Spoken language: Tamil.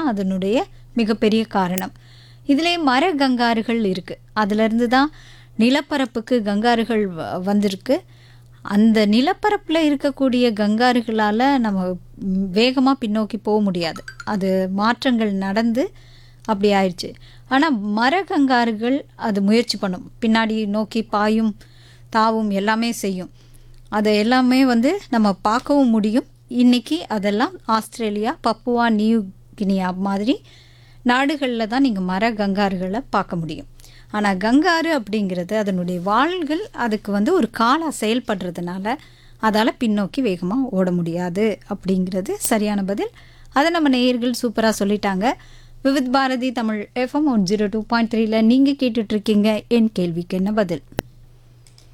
தான் அதனுடைய மிகப்பெரிய காரணம் இதிலே மர கங்காருகள் இருக்குது அதிலிருந்து தான் நிலப்பரப்புக்கு கங்காருகள் வ- வந்திருக்கு அந்த நிலப்பரப்பில் இருக்கக்கூடிய கங்காருகளால் நம்ம வேகமாக பின்னோக்கி போக முடியாது அது மாற்றங்கள் நடந்து அப்படி ஆயிடுச்சு ஆனால் மர கங்காருகள் அது முயற்சி பண்ணும் பின்னாடி நோக்கி பாயும் தாவும் எல்லாமே செய்யும் அதை எல்லாமே வந்து நம்ம பார்க்கவும் முடியும் இன்னைக்கு அதெல்லாம் ஆஸ்திரேலியா பப்புவா நியூ கினியா மாதிரி நாடுகளில் தான் நீங்கள் மர கங்காருகளை பார்க்க முடியும் ஆனால் கங்காரு அப்படிங்கிறது அதனுடைய வாள்கள் அதுக்கு வந்து ஒரு காலாக செயல்படுறதுனால அதால் பின்னோக்கி வேகமாக ஓட முடியாது அப்படிங்கிறது சரியான பதில் அதை நம்ம நேயர்கள் சூப்பராக சொல்லிட்டாங்க Vividh Bharati Tamil FM one zero two point த்ரீல நீங்கள் கேட்டுட்ருக்கீங்க என் கேள்விக்கு என்ன பதில்